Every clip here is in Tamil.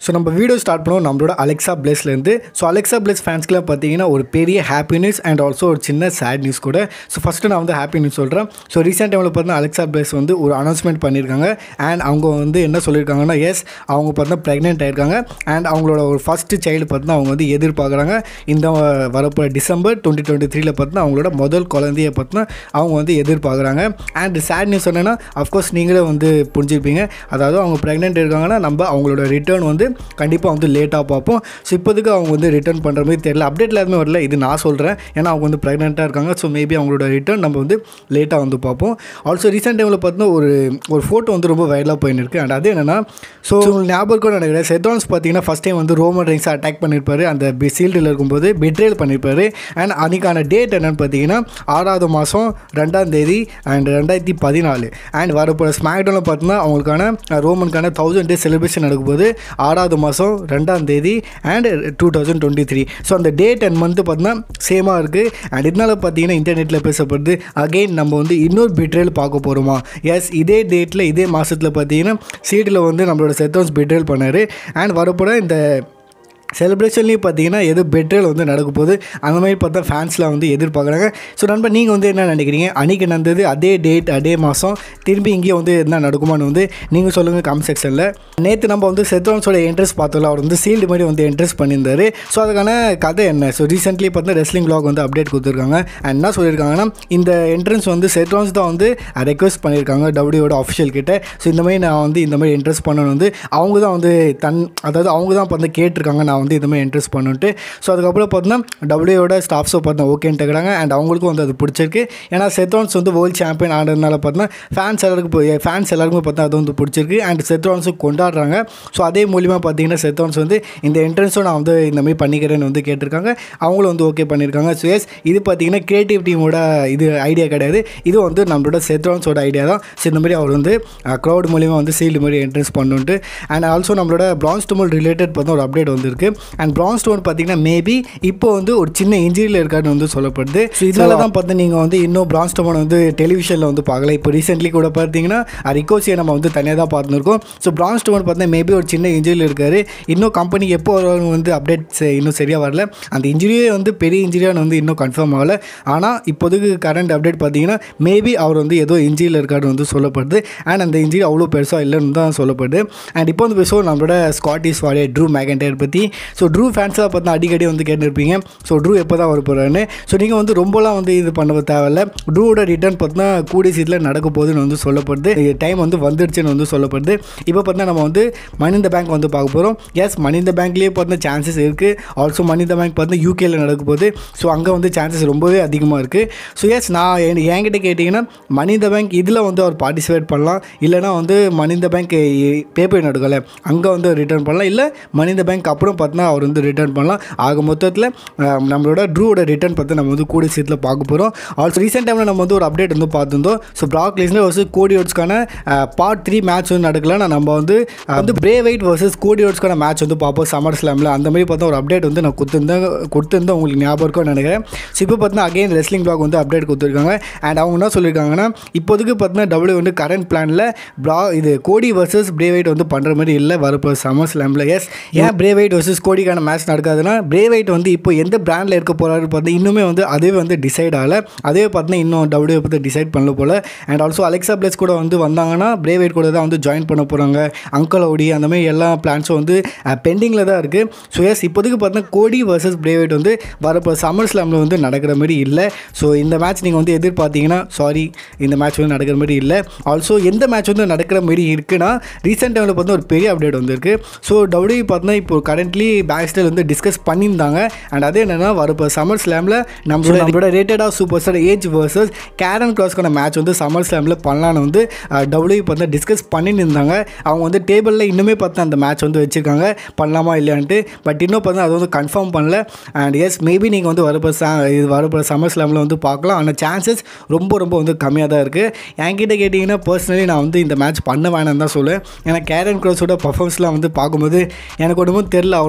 ஸோ நம்ம வீடியோ ஸ்டார்ட் பண்ணுவோம் நம்மளோட அலெக்சா பிளேஸ்லேருந்து ஸோ அலெக்சா பிளேஸ் ஃபேன்ஸ்க்குலாம் பார்த்தீங்கன்னா ஒரு பெரிய ஹாப்பி நியூஸ் அண்ட் ஆல்சோ ஒரு சின்ன சேட் நியூஸ் கூட ஸோ ஃபஸ்ட்டு நான் வந்து ஹாப்பி நியூஸ் சொல்கிறேன் ஸோ ரீசெண்ட் டைமில் பார்த்தீங்கன்னா அலெக்சா பிளேஸ் வந்து ஒரு அனௌன்ஸ்மெண்ட் பண்ணியிருக்காங்க அண்ட் அவங்க வந்து என்ன சொல்லியிருக்காங்கன்னா எஸ் அவங்க பார்த்தீங்கன்னா ப்ரெக்னென்ட் ஆயிருக்காங்க அண்ட் அவங்களோட ஒரு ஃபஸ்ட்டு சைல்டு பார்த்தீங்கன்னா அவங்க வந்து எதிர்பார்க்குறாங்க இந்த வரப்போ டிசம்பர் டுவெண்ட்டி டுவெண்ட்டி த்ரீல பார்த்தீங்கன்னா அவங்களோட முதல் குழந்தைய பார்த்தீங்கன்னா அவங்க வந்து எதிர்பார்க்குறாங்க அண்ட் சேட் நியூஸ் என்னென்னா அஃப்கோர்ஸ் நீங்களே வந்து புரிஞ்சுருப்பீங்க அதாவது அவங்க ப்ரெக்னென்ட் இருக்காங்கன்னா நம்ம அவங்களோட ரிட்டர்ன் வந்து கண்டிப்பாக வந்து லேட்டாக பார்ப்போம் ஸோ இப்போதைக்கு அவங்க வந்து ரிட்டர்ன் பண்ணுற மாதிரி தெரியல அப்டேட்டில் எதுவுமே வரல இது நான் சொல்கிறேன் ஏன்னா அவங்க வந்து ப்ரெக்னெண்ட்டாக இருக்காங்க ஸோ மேபி அவங்களோட ரிட்டர்ன் நம்ம வந்து லேட்டாக வந்து பார்ப்போம் ஆல்சோ ரீசெண்ட் டைமில் பார்த்தீங்கன்னா ஒரு ஒரு ஃபோட்டோ வந்து ரொம்ப வைரலாக போயின்னு இருக்கு அண்ட் அது என்னென்னா ஸோ உங்களுக்கு ஞாபகம் கூட நினைக்கிறேன் செத்தான்ஸ் பார்த்தீங்கன்னா ஃபஸ்ட் டைம் வந்து ரோமன் ரைன்ஸ் அட்டாக் பண்ணியிருப்பாரு அந்த சீல்டில் இருக்கும்போது பெட்ரேல் பண்ணியிருப்பாரு அண்ட் அன்றைக்கான டேட் என்னென்னு பார்த்தீங்கன்னா ஆறாவது மாதம் ரெண்டாம் தேதி அண்ட் ரெண்டாயிரத்தி பதினாலு அண்ட் வரப்போகிற ஸ்மாக்டவுனில் பார்த்தீங்கன்னா அவங்களுக்கான ரோமனுக்கான தௌசண்ட் டேஸ் செலிப்ரேஷன் நடக்கும்போது ஆறாவது மாதம் ரெண்டாம் தேதி and two thousand twenty three so அந்த டேட் அண்ட் மந்த்து பார்த்தீங்கன்னா சேமாக இருக்குது அண்ட் இதனால் பார்த்தீங்கன்னா இன்டர்நெட்டில் பேசப்படுது அகெயின் நம்ம வந்து இன்னொரு பிட்ரேல் பார்க்க போகிறோமா எஸ் இதே டேட்டில் இதே மாதத்தில் பார்த்தீங்கன்னா சீட்டில் வந்து நம்மளோட செத்தோன்ஸ் பிட்ரேல் பண்ணார் அண்ட் வரப்போட இந்த செலிப்ரேஷன்லேயும் பார்த்தீங்கன்னா எது பெட்ரேல் வந்து நடக்க போகுது அந்த மாதிரி பார்த்தா ஃபேன்ஸ்லாம் வந்து எதிர்பார்க்குறாங்க ஸோ நண்பர் நீங்கள் வந்து என்ன நினைக்கிறீங்க அன்றைக்கி நடந்தது அதே டேட் அதே மாதம் திரும்பி இங்கேயும் வந்து என்ன நடக்குமான்னு வந்து நீங்கள் சொல்லுங்கள் கமெண்ட் செக்ஷனில் நேற்று நம்ம வந்து செத்ரோன்ஸோட என்ட்ரன்ஸ் பார்த்தோம்ல அவர் வந்து சீல்டு மாதிரி வந்து என்ட்ரன்ஸ் பண்ணியிருந்தாரு ஸோ அதுக்கான கதை என்ன ஸோ ரீசெண்ட்லி பார்த்தா ரெஸ்லிங் வ்ளாக் வந்து அப்டேட் கொடுத்துருக்காங்க அண்ட் என்ன சொல்லியிருக்காங்கன்னா இந்த என்ட்ரன்ஸ் வந்து செட்ரான்ஸ் தான் வந்து ரெக்வஸ்ட் பண்ணியிருக்காங்க டபிள்யூட அஃபிஷியல் கிட்ட ஸோ இந்த மாதிரி நான் வந்து இந்த மாதிரி என்ட்ரன்ஸ் பண்ணணும் வந்து அவங்க தான் வந்து தன் அதாவது அவங்க தான் வந்து கேட்டிருக்காங்க நான் வந்து இந்த மாதிரி என்ட்ரன்ஸ் பண்ணுன்ட்டு ஸோ அதுக்கப்புறம் பார்த்தீங்கன்னா டபிள்யூட ஸ்டாஃப்ஸோ பார்த்தா ஓகேன்ட்டுக்கிறாங்க அண்ட் அவங்களுக்கும் வந்து அது பிடிச்சிருக்கு ஏன்னா செத்ரான்ஸ் வந்து வேர்ல்டு சாம்பியன் ஆனதுனால பார்த்தீங்கன்னா ஃபேன்ஸ் எல்லாருக்கும் ஃபேன்ஸ் எல்லாருக்குமே பார்த்தா அது வந்து பிடிச்சிருக்கு அண்ட் செத்ரான்ஸும் கொண்டாடுறாங்க ஸோ அதே மூலியமாக பார்த்தீங்கன்னா செத்ரான்ஸ் வந்து இந்த என்ட்ரன்ஸும் நான் வந்து இந்த மாதிரி பண்ணிக்கிறேன்னு வந்து கேட்டிருக்காங்க அவங்களும் வந்து ஓகே பண்ணியிருக்காங்க ஸோ எஸ் இது பார்த்தீங்கன்னா கிரியேட்டிவ் டீமோட இது ஐடியா கிடையாது இது வந்து நம்மளோட செத்ரான்ஸோட ஐடியா தான் ஸோ இந்த மாதிரி அவர் வந்து க்ரௌட் மூலியமாக வந்து சீல்டு மாதிரி என்ட்ரன்ஸ் பண்ணுன்ட்டு அண்ட் ஆல்சோ நம்மளோட பிரான்ஸ் டோமல் ரிலேட்டட் பார்த்தா ஒரு அப்டேட் வந்திருக்கு அண்ட் பிரான்ஸ் ஸ்டோன் பார்த்தீங்கன்னா மேபி இப்போ வந்து ஒரு சின்ன இன்ஜுரியில் இருக்காருன்னு வந்து சொல்லப்படுது ஸோ இதனால தான் பார்த்து நீங்கள் வந்து இன்னும் பிரான்ஸ் ஸ்டோன் வந்து டெலிவிஷனில் வந்து பார்க்கல இப்போ ரீசென்ட்லி கூட பார்த்தீங்கன்னா ரிகோசியை நம்ம வந்து தனியாக தான் பார்த்துருக்கோம் ஸோ பிரான்ஸ் ஸ்டோன் பார்த்தீங்கன்னா மேபி ஒரு சின்ன இன்ஜுரியில் இருக்காரு இன்னும் கம்பெனி எப்போ வருவாங்க வந்து அப்டேட்ஸ் இன்னும் சரியாக வரல அந்த இன்ஜுரியே வந்து பெரிய இன்ஜுரியான்னு வந்து இன்னும் கன்ஃபார்ம் ஆகலை ஆனால் இப்போதைக்கு கரண்ட் அப்டேட் பார்த்தீங்கன்னா மேபி அவர் வந்து ஏதோ இன்ஜுரியில் இருக்காருன்னு வந்து சொல்லப்படுது அண்ட் அந்த இன்ஜுரி அவ்வளோ பெருசாக இல்லைன்னு தான் சொல்லப்படுது அண்ட் இப்போ வந்து பேசுவோம் நம்மளோட ஸ்காட்டிஷ் வாரிய ட்ரூ மேகண்டர் பற்றி ஸோ ட்ரூ ஃபேன்ஸாக பார்த்தா அடிக்கடி வந்து கேட்டுருப்பீங்க ஸோ ட்ரூ எப்போ தான் வர போகிறான்னு ஸோ நீங்கள் வந்து ரொம்பலாம் வந்து இது பண்ண தேவையில்ல ட்ரூவோட ரிட்டர்ன் பார்த்தீங்கன்னா கூடிய சீட்டில் நடக்க போகுதுன்னு வந்து சொல்லப்படுது டைம் வந்து வந்துடுச்சுன்னு வந்து சொல்லப்படுது இப்போ பார்த்தீங்கன்னா நம்ம வந்து மணி இந்த பேங்க் வந்து பார்க்க போகிறோம் எஸ் மணி இந்த பேங்க்லேயே பார்த்தீங்கன்னா சான்சஸ் இருக்குது ஆல்சோ மணி இந்த பேங்க் பார்த்தீங்கன்னா யூகேல நடக்க போகுது ஸோ அங்கே வந்து சான்சஸ் ரொம்பவே அதிகமாக இருக்குது ஸோ எஸ் நான் என் என்கிட்ட கேட்டிங்கன்னா மணி இந்த பேங்க் இதில் வந்து அவர் பார்ட்டிசிபேட் பண்ணலாம் இல்லைனா வந்து மணி இந்த பேங்க் பேப்பர் நடக்கலை அங்கே வந்து ரிட்டர்ன் பண்ணலாம் இல்லை மணி இந்த பேங்க் அப்புறம் பார்த்தீங்கன்னா அவர் வந்து ரிட்டர்ன் பண்ணலாம் ஆக மொத்தத்தில் நம்மளோட ட்ரூவோட ரிட்டர்ன் பார்த்து நம்ம வந்து கூடிய சீட்டில் பார்க்க போகிறோம் ஆல்சோ ரீசெண்ட் டைமில் நம்ம வந்து ஒரு அப்டேட் வந்து பார்த்துருந்தோம் ஸோ பிராக் லிஸ்னர் வர்சஸ் கோடி ஓட்ஸ்க்கான பார்ட் த்ரீ மேட்ச் வந்து நடக்கல நான் நம்ம வந்து வந்து பிரே வெயிட் வர்சஸ் கோடி ஓட்ஸ்க்கான மேட்ச் வந்து பார்ப்போம் சம்மர் ஸ்லாமில் அந்த மாதிரி பார்த்தா ஒரு அப்டேட் வந்து நான் கொடுத்துருந்தேன் கொடுத்துருந்தேன் உங்களுக்கு ஞாபகம் இருக்கும்னு நினைக்கிறேன் ஸோ இப்போ பார்த்தீங்கன்னா அகைன் ரெஸ்லிங் பிளாக் வந்து அப்டேட் கொடுத்துருக்காங்க அண்ட் அவங்க என்ன சொல்லியிருக்காங்கன்னா இப்போதைக்கு பார்த்தீங்கன்னா டபிள்யூ வந்து கரண்ட் பிளானில் ப்ரா இது கோடி வர்சஸ் பிரே வெயிட் வந்து பண்ணுற மாதிரி இல்லை வரப்போ சம்மர் ஸ்லாமில் எஸ் ஏன் பிரே வெயிட் வர்சஸ் கோடிக்கான மேட்ச் நடக்காதுன்னா பிரே வெயிட் வந்து இப்போ எந்த பிராண்டில் இருக்க போகிறாரு பார்த்து இன்னுமே வந்து அதே வந்து டிசைட் ஆகலை அதே பார்த்தீங்கன்னா இன்னும் டபிள்யூ பற்றி டிசைட் பண்ணல போல் அண்ட் ஆல்சோ அலெக்சா பிளஸ் கூட வந்து வந்தாங்கன்னா பிரே வெயிட் கூட தான் வந்து ஜாயின் பண்ண போகிறாங்க அங்கல் ஓடி அந்த மாதிரி எல்லா பிளான்ஸும் வந்து பெண்டிங்கில் தான் இருக்குது ஸோ எஸ் இப்போதைக்கு பார்த்தீங்கன்னா கோடி வர்சஸ் பிரே வெயிட் வந்து வரப்போ சம்மர் ஸ்லாமில் வந்து நடக்கிற மாதிரி இல்லை ஸோ இந்த மேட்ச் நீங்கள் வந்து எதிர்பார்த்தீங்கன்னா சாரி இந்த மேட்ச் வந்து நடக்கிற மாதிரி இல்லை ஆல்சோ எந்த மேட்ச் வந்து நடக்கிற மாதிரி இருக்குன்னா ரீசெண்ட் டைமில் பார்த்தா ஒரு பெரிய அப்டேட் வந்திருக்கு ஸோ டபிள்யூ பார்த்தீங்கன்னா இப்போ கரண்ட்லி பேக் ஸ்டைல் வந்து டிஸ்கஸ் பண்ணியிருந்தாங்க அண்ட் அது என்னென்னா வரப்போ சம்மர் ஸ்லாமில் நம்மளோட நம்மளோட ரேட்டடாக superstar Edge versus Karrion கிராஸ்க்கான மேட்ச் வந்து சம்மர் ஸ்லாமில் பண்ணலான்னு வந்து டபிள்யூ பார்த்தா டிஸ்கஸ் பண்ணிட்டு இருந்தாங்க அவங்க வந்து டேபிளில் இன்னுமே பார்த்தா அந்த மேட்ச் வந்து வச்சுருக்காங்க பண்ணலாமா இல்லையான்ட்டு பட் இன்னும் பார்த்தா அது வந்து கன்ஃபார்ம் பண்ணல அண்ட் எஸ் மேபி நீங்கள் வந்து வரப்போ சா இது வரப்போ சம்மர் ஸ்லாமில் வந்து பார்க்கலாம் ஆனால் சான்சஸ் ரொம்ப ரொம்ப வந்து கம்மியாக தான் இருக்குது என்கிட்ட கேட்டிங்கன்னா பர்சனலி நான் வந்து இந்த மேட்ச் பண்ண வேணாம் தான் சொல்லுவேன் ஏன்னா கேரன் க்ரோஸோட பர்ஃபார்மன்ஸ்லாம் வந்து பார்க்கும்போது எனக்கு ஒன்றுமும் தெரில அவர்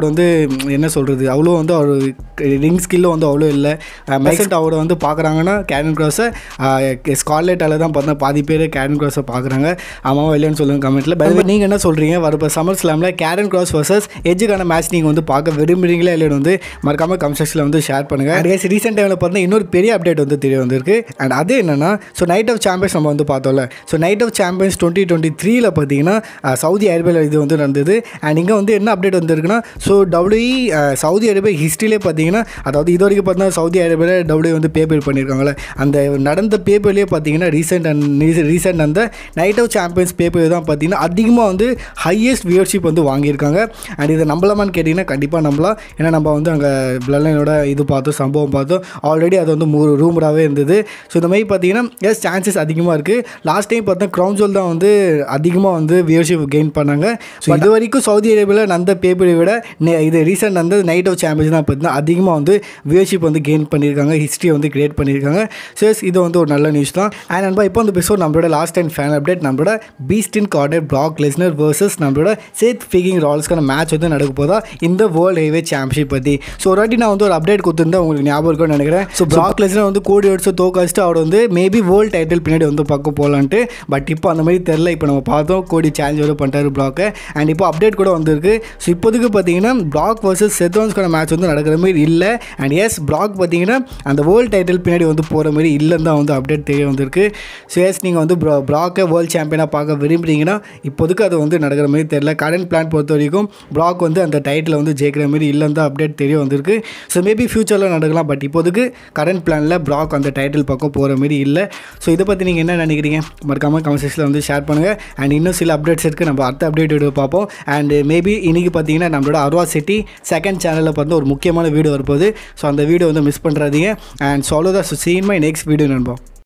அவர் வந்து ம், என்ன சொல்கிறது அவ்வளோ வந்து அவர் ரிங் ஸ்கில்லும் வந்து அவ்வளோ இல்லை மெசன்ட் அவரை வந்து பார்க்குறாங்கன்னா கேரன் க்ராஸை ஸ்கார்லெட்டால் தான் பார்த்தா பாதி பேர் கேரன் க்ராஸை பார்க்குறாங்க ஆமாம் இல்லைன்னு சொல்லுங்கள் கமெண்ட்டில் நீங்கள் என்ன சொல்கிறீங்க வரப்போ சம்மர் ஸ்லாமில் கேரன் க்ராஸ் வர்சஸ் எஜ்ஜுக்கான மேட்ச் நீங்கள் வந்து பார்க்க விரும்புறீங்களா இல்லைன்னு வந்து மறக்காமல் கமெண்ட் செக்ஷனில் வந்து ஷேர் பண்ணுங்கள் அண்ட் ரீசெண்ட் டைமில் பார்த்தா இன்னொரு பெரிய அப்டேட் வந்து தெரிய வந்திருக்கு அண்ட் அது என்னன்னா ஸோ நைட் ஆஃப் சாம்பியன்ஸ் நம்ம வந்து பார்த்தோம்ல so Night of Champions twenty twenty த்ரீல பார்த்தீங்கன்னா அஹ், சவுதி அரேபியாவில் இது வந்து நடந்தது அண்ட் இங்கே வந்து என்ன அப்டேட் வந்திருக்குன்னா ஸோ டபிள்யூஇ சவுதி அரேபியா ஹிஸ்ட்ரியிலே பார்த்தீங்கன்னா அதாவது இது வரைக்கும் பார்த்தீங்கன்னா சவுதி அரேபியாவில் டபிள்யூ வந்து பேப்பர் பண்ணியிருக்காங்களே அந்த நடந்த பேப்பர்லேயே பார்த்தீங்கன்னா ரீசெண்ட் அண்ட் ரீசெண்ட் அந்த நைட் ஆஃப் சாம்பியன்ஸ் பேப்பர் தான் பார்த்தீங்கன்னா அதிகமாக வந்து ஹையஸ்ட் வியூவர்ஷிப் வந்து வாங்கியிருக்காங்க அண்ட் இதை நம்பலாமான்னு கேட்டிங்கன்னா கண்டிப்பாக நம்பலாம் ஏன்னா நம்ம வந்து அங்கே பிளட்லைனோட இது பார்த்தோம் சம்பவம் பார்த்தோம் ஆல்ரெடி அது வந்து மூணு ரூமராகவே இருந்தது ஸோ இந்த மாதிரி பார்த்தீங்கன்னா எஸ் சான்சஸ் அதிகமாக இருக்குது லாஸ்ட் டைம் பார்த்தா க்ரௌன் ஜோல் தான் வந்து அதிகமாக வந்து வியூவர்ஷிப் கெயின் பண்ணாங்க ஸோ இது வரைக்கும் சவுதி அரேபியாவில் நடந்த பேப்பரை விட நெ- இது ரீசெண்ட் அந்த நைட் ஆஃப் சாம்பியன்ஸ் தான் பார்த்தீங்கன்னா அதிகமாக வந்து வியூவர்ஷிப் வந்து கெயின் பண்ணியிருக்காங்க ஹிஸ்ட்ரியை வந்து கிரியேட் பண்ணியிருக்காங்க ஸோ yes, இது வந்து ஒரு நல்ல நியூஸ் தான் அண்ட் நண்பா இப்போ வந்து எபிசோட் நம்மளோட லாஸ்ட் டைம் ஃபேன் அப்டேட் நம்மளோட beast incarnate Brock Lesnar versus நம்மளோட சேத் ஃபிகிங் ரால்ஸ்க்கான மேட்ச் வந்து நடக்க போதா இந்த வேர்ல்டு ஹைவே சாம்பியன்ஷிப் பற்றி ஸோ ஒரு வாட்டி நான் வந்து ஒரு அப்டேட் கொடுத்துருந்தேன் உங்களுக்கு ஞாபகம் இருக்கும்னு நினைக்கிறேன் ஸோ பிராக் லெஸ்னர் வந்து கோடி எடுத்து தோக்காச்சிட்டு அவர் வந்து மேபி வேர்ல்டு டைட்டில் பின்னாடி வந்து பார்க்க போகலான்ட்டு பட் இப்போ அந்த மாதிரி தெரில இப்போ நம்ம பார்த்தோம் கோடி சேலஞ்ச் வரை பண்ணிட்டாரு பிளாக்கை அண்ட் இப்போ அப்டேட் கூட வந்திருக்கு ஸோ இப்போதைக்கு பார்த்தீங்கன்னா பிளாக் வர்சஸ் செத்வான்ஸ்க்கான மேட்ச் வந்து நடக்கிற மாதிரி இல்லை அண்ட் எஸ் பிளாக் பார்த்தீங்கன்னா அந்த வேர்ல்டு டைட்டில் பின்னாடி வந்து போகிற மாதிரி இல்லைன்னு தான் வந்து அப்டேட் தெரிய வந்திருக்கு ஸோ எஸ் நீங்கள் வந்து ப்ரா பிளாக்கை வேர்ல்டு சாம்பியனாக பார்க்க விரும்புறீங்கன்னா இப்போதைக்கு அது வந்து நடக்கிற மாதிரி தெரியல கரண்ட் பிளான் பொறுத்த வரைக்கும் பிளாக் வந்து அந்த டைட்டில் வந்து ஜெயிக்கிற மாதிரி இல்லைன்னு தான் அப்டேட் தெரிய வந்திருக்கு ஸோ மேபி ஃபியூச்சரில் நடக்கலாம் பட் இப்போதைக்கு கரண்ட் பிளானில் பிளாக் அந்த டைட்டில் பக்கம் போகிற மாதிரி இல்லை ஸோ இதை பற்றி நீங்கள் என்ன நினைக்கிறீங்க மறக்காமல் கமெண்ட் செக்ஷனில் வந்து ஷேர் பண்ணுங்கள் அண்ட் இன்னும் சில அப்டேட்ஸ் இருக்குது நம்ம அடுத்த அப்டேட் வீடியோ பார்ப்போம் அண்ட் மேபி இன்றைக்கி பார்த்தீங்கன்னா நம்மளோட அர்வா சிட்டி செகண்ட் சேனலில் பார்த்து ஒரு முக்கியமான வீடியோ வரப்போகுது ஸோ அந்த வீடியோ வந்து மிஸ் பண்ணுறாதீங்க and shallow the scene my next video நண்போம்